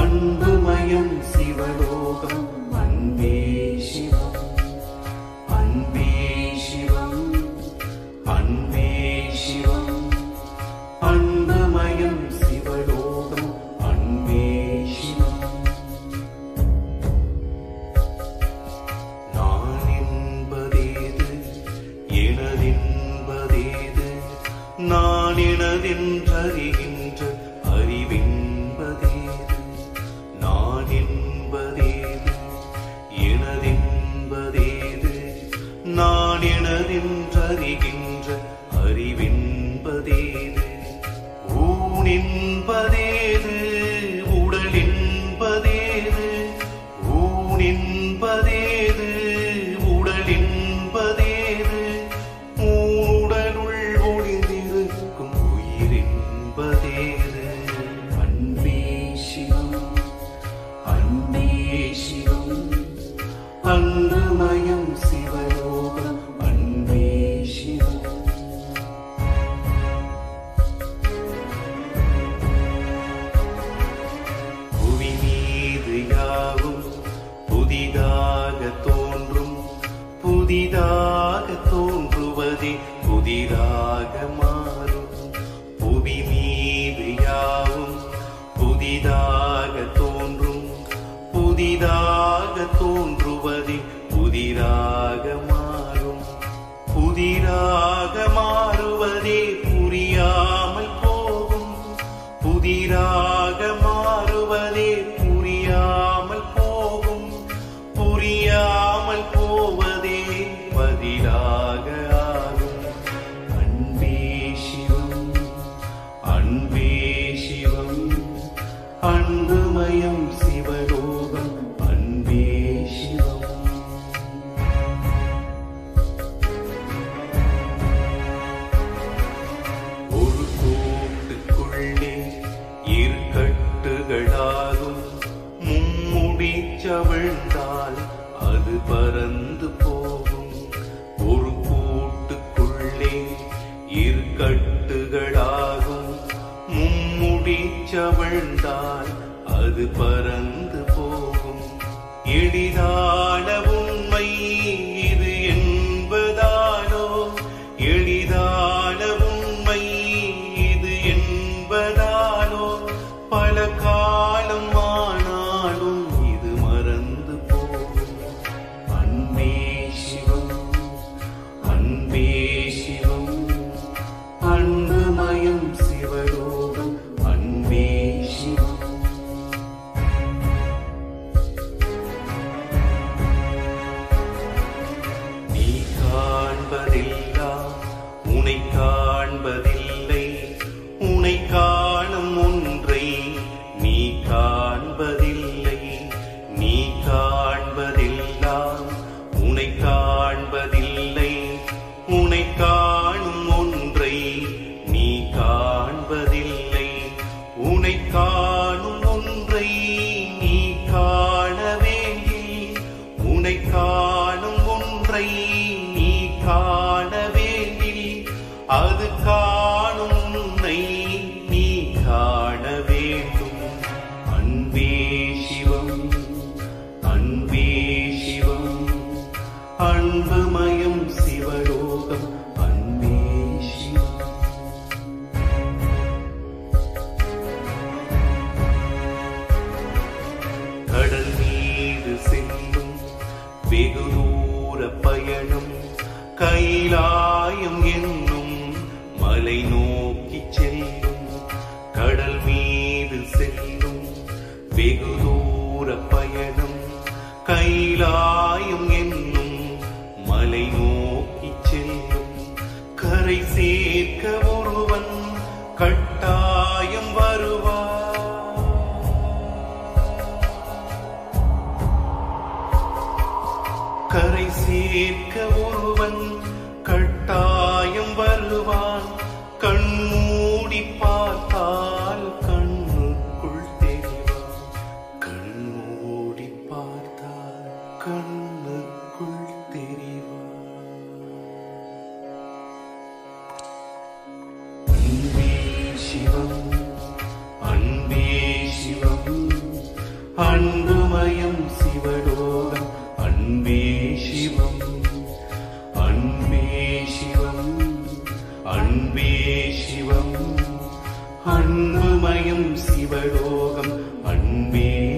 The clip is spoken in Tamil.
அன்புமயம் சிவலோகம் அன்பே சிவம் அன்பே சிவம் அன்பே சிவம் அன்புமயம் சிவலோகம் அன்பே சிவம் நான் என்பதேது எனதென்பதேது நான் எனதென்றறிகின்ற அறிவென்பதேது நான் என்பதேது எனதென்பதேது நான் எனதென்றறிகின்ற அறிவென்பதேது ஊன் என்பதேது உடல் என்பதேது ஊன் என்பதேது உடல் என்பதேது ஊடலுள் ஒளிந்திருக்கும் உயிர் என்பதேது அன்பே சிவம் அன்பே சிவம் அன்புமயம் சிவலோகம் அன்பே சிவம் புவி மீது யாவும் புதிதாக தோன்றும் புதிதாக தோன்றுவதே புதிதாக மாறும் புவி மீது யாவும் புதிதாக தோன்றும் புதிதாக தோன்றுவதே புதிதாக மாறும் புதிராக மாறுவதே புரியாமல் போகும் புதிராக மாறுவதே புரியாமல் போகும் புரியாமல் போவதே பதிலாக ஆகும் அன்பே சிவம் அன்பே சிவம் அன்புமயம் சிவலோகம் அன்பே சிவம் ஒரு கூட்டுக்குள்ளே இருக்கட்டுகளாகும் மும்முடி சவிழ்ந்தால் அது பறந்து போகும் ஒரு கூட்டுக்குள்ளே இருக்கட்டுகளாகும் மும்முடி சவிழ்ந்தால் அது பறந்து போகும் எளிதான உண்மை இது என்பதாலோ எளிதான உண்மை இது என்பதாலோ பல காலம் ஆனாலும் இது மறந்து போகும் அன்பே சிவம் அன்பே சிவம் அன்புமயம் சிவலோகம் அன்பே சிவம் நீ காண்பதெல்லாம் உனை காண்பதில்லை உனை காணும் ஒன்றை நீ காண்பதில்லை நீ காண்பதெல்லாம் உனை காண்பதில்லை உனை காணும் ஒன்றை நீ காண்பதில்லை உனை காணும் ஒன்றை நீ காண வேண்டி உனை காணும் ஒன்றை நீ காண வேண்டி அது காணும் உன்னை நீ காண வேண்டும் அன்பே சிவம் அன்பே சிவம் அன்புமயம் சிவலோகம் அன்பே சிவம் கடல் மீது செல்லும் வெகு தூர பயணம் கைலாயம் என்னும் மலை நோக்கி செல்லும் கடல் மீது செல்லும் வெகு தூர பயணம் கைலாயம் என்னும் மலை நோக்கி செல்லும் கரை சேர்க்க ஒருவன் கட்டாயம் வருவார் கரை சேர்க்க ஒருவன் கட்டாயம் வருவான் கண்மூடி பார்த்தால் கண்ணுக்குள் தெரிவான் கண்மூடி பார்த்தால் கண்ணுக்குள் தெரிவான் அன்பே சிவம் அன்பே சிவம் அன்புமயம் சிவலோகம் அன்பே சிவம் அன்பே சிவம் அன்பே சிவம் அன்புமயம் சிவலோகம் அன்பே